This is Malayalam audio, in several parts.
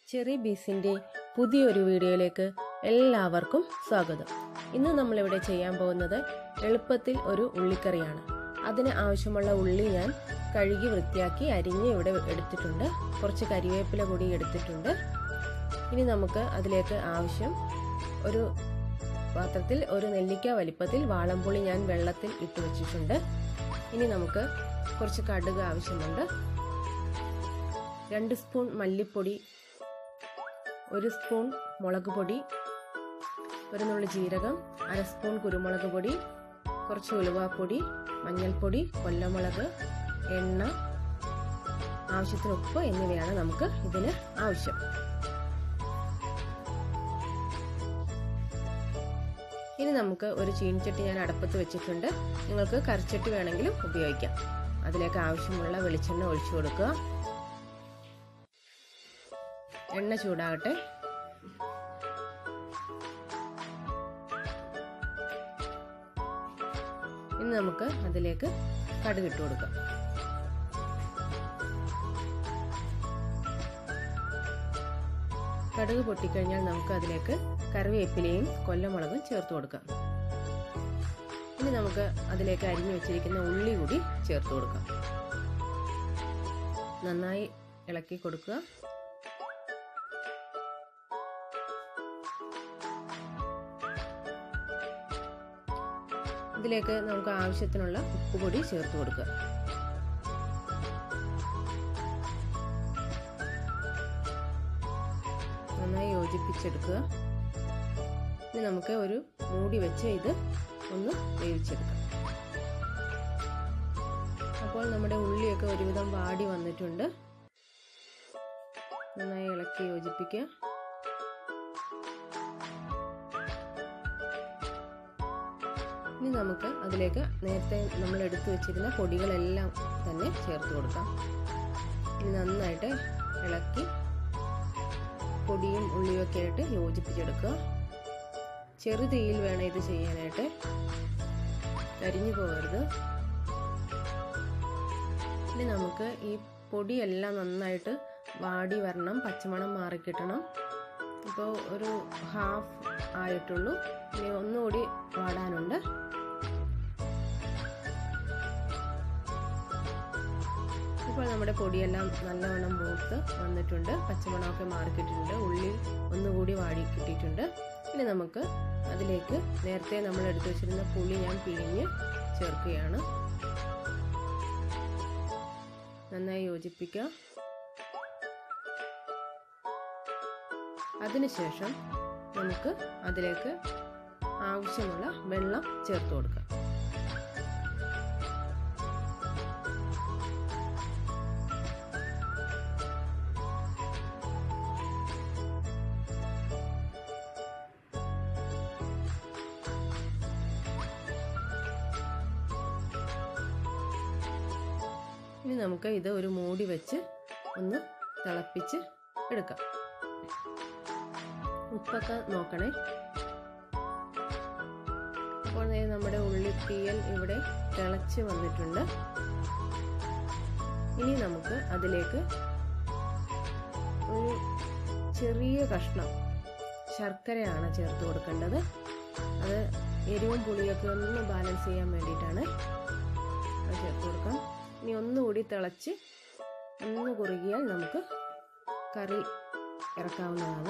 ചെറി ബീസിൻ്റെ പുതിയൊരു വീഡിയോയിലേക്ക് എല്ലാവർക്കും സ്വാഗതം ഇന്ന് നമ്മളിവിടെ ചെയ്യാൻ പോകുന്നത് എളുപ്പത്തിൽ ഒരു ഉള്ളിക്കറിയാണ് അതിന് ആവശ്യമുള്ള ഉള്ളി ഞാൻ കഴുകി വൃത്തിയാക്കി അരിഞ്ഞ് ഇവിടെ എടുത്തിട്ടുണ്ട് കുറച്ച് കരിവേപ്പില കൂടി എടുത്തിട്ടുണ്ട് ഇനി നമുക്ക് അതിലേക്ക് ആവശ്യം ഒരു പാത്രത്തിൽ ഒരു നെല്ലിക്ക വലിപ്പത്തിൽ വാളംപുളി ഞാൻ വെള്ളത്തിൽ ഇട്ട് വെച്ചിട്ടുണ്ട് ഇനി നമുക്ക് കുറച്ച് കടുക് ആവശ്യമുണ്ട് രണ്ട് സ്പൂൺ മല്ലിപ്പൊടി ഒരു സ്പൂൺ മുളക് പൊടി ഒരു നുള്ളി ജീരകം അര സ്പൂൺ കുരുമുളക് പൊടി കുറച്ച് ഉലുവാപ്പൊടി മഞ്ഞൾപ്പൊടി കൊല്ലമുളക് എണ്ണ ആവശ്യത്തിന് ഉപ്പ് എന്നിവയാണ് നമുക്ക് ഇതിന് ആവശ്യം ഇനി നമുക്ക് ഒരു ചീനിച്ചട്ടി ഞാൻ അടപ്പത്ത് വെച്ചിട്ടുണ്ട് നിങ്ങൾക്ക് കറിച്ചട്ടി വേണമെങ്കിലും ഉപയോഗിക്കാം അതിലേക്ക് ആവശ്യമുള്ള വെളിച്ചെണ്ണ ഒഴിച്ചു കൊടുക്കുക എണ്ണ ചൂടാകട്ടെ ഇനി നമുക്ക് അതിലേക്ക് കടുക് ഇട്ട് കൊടുക്കാം കടുക് പൊട്ടിക്കഴിഞ്ഞാൽ നമുക്ക് അതിലേക്ക് കറിവേപ്പിലയും കൊല്ലമുളകും ചേർത്ത് കൊടുക്കാം ഇനി നമുക്ക് അതിലേക്ക് അരിഞ്ഞു വെച്ചിരിക്കുന്ന ഉള്ളി കൂടി ചേർത്ത് കൊടുക്കാം നന്നായി ഇളക്കി കൊടുക്കുക ഇതിലേക്ക് നമുക്ക് ആവശ്യത്തിനുള്ള ഉപ്പ് കൂടി ചേർത്ത് കൊടുക്കുക നന്നായി യോജിപ്പിച്ചെടുക്കുക ഇനി നമുക്ക് ഒരു മൂടി വെച്ച് ഇത് ഒന്ന് വേവിച്ചെടുക്കാം അപ്പോൾ നമ്മുടെ ഉള്ളിയൊക്കെ ഒരുവിധം വാടി വന്നിട്ടുണ്ട് നന്നായി ഇളക്കി യോജിപ്പിക്കുക ഇനി നമുക്ക് അതിലേക്ക് നേരത്തെ നമ്മൾ എടുത്തു വെച്ചിരുന്ന പൊടികളെല്ലാം തന്നെ ചേർത്ത് കൊടുക്കാം ഇനി നന്നായിട്ട് ഇളക്കി പൊടിയും ഉള്ളിയും ഒക്കെ ആയിട്ട് യോജിപ്പിച്ചെടുക്കുക ചെറു തീയിൽ വേണം ഇത് ചെയ്യാനായിട്ട് കരിഞ്ഞു പോകരുത് ഇനി നമുക്ക് ഈ പൊടിയെല്ലാം നന്നായിട്ട് വാടി വരണം പച്ചമണം മാറിക്കിട്ടണം ഇപ്പോൾ ഒരു ഹാഫ് ആയിട്ടുള്ളൂ ഇനി ഒന്നുകൂടി വാടാനുണ്ട് ഇപ്പോൾ നമ്മുടെ പൊടിയെല്ലാം നല്ലവണ്ണം മൂത്ത് വന്നിട്ടുണ്ട് പച്ചമണമൊക്കെ മാറിക്കിട്ടിട്ടുണ്ട് ഉള്ളി ഒന്നുകൂടി വാടി കിട്ടിയിട്ടുണ്ട് ഇനി നമുക്ക് അതിലേക്ക് നേരത്തെ നമ്മൾ എടുത്തു വെച്ചിരുന്ന പുളി ഞാൻ പിഴിഞ്ഞ് ചേർക്കുകയാണ് നന്നായി യോജിപ്പിക്കുക അതിനുശേഷം നമുക്ക് അതിലേക്ക് ആവശ്യമുള്ള വെള്ളം ചേർത്ത് കൊടുക്കാം ഇനി നമുക്ക് ഇത് ഒരു മൂടി വെച്ച് ഒന്ന് തിളപ്പിച്ച് എടുക്കാം ഉപ്പൊക്കെ നോക്കണേ അപ്പോൾ നമ്മുടെ ഉള്ളിത്തീയൽ ഇവിടെ തിളച്ച് വന്നിട്ടുണ്ട് ഇനി നമുക്ക് അതിലേക്ക് ഒരു ചെറിയ കഷ്ണം ശർക്കരയാണ് ചേർത്ത് കൊടുക്കേണ്ടത് അത് എരിവും പുളിയൊക്കെ ഒന്ന് ബാലൻസ് ചെയ്യാൻ വേണ്ടിയിട്ടാണ് അത് ചേർത്ത് കൊടുക്കാം ഇനി ഒന്നുകൂടി തിളച്ച് ഒന്ന് കുറുകിയാൽ നമുക്ക് കറി ഇറക്കാവുന്നതാണ്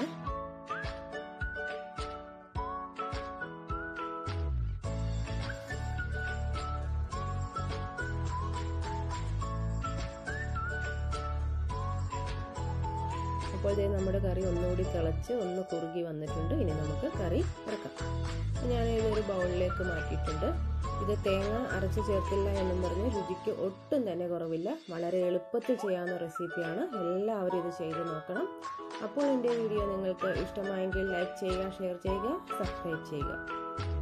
അപ്പോൾ ഇതേ നമ്മുടെ കറി ഒന്നുകൂടി തിളച്ച് ഒന്ന് കുറുകി വന്നിട്ടുണ്ട് ഇനി നമുക്ക് കറി ഇറക്കാം ഞാൻ ഇതൊരു ബൗളിലേക്ക് മാറ്റിയിട്ടുണ്ട് ഇത് തേങ്ങ അരച്ച് ചേർത്തില്ല എന്നും പറഞ്ഞ് രുചിക്ക് ഒട്ടും തന്നെ കുറവില്ല വളരെ എളുപ്പത്തിൽ ചെയ്യാവുന്ന റെസിപ്പിയാണ് എല്ലാവരും ഇത് ചെയ്ത് നോക്കണം അപ്പോൾ എൻ്റെ വീഡിയോ നിങ്ങൾക്ക് ഇഷ്ടമായെങ്കിൽ ലൈക്ക് ചെയ്യുക ഷെയർ ചെയ്യുക സബ്സ്ക്രൈബ് ചെയ്യുക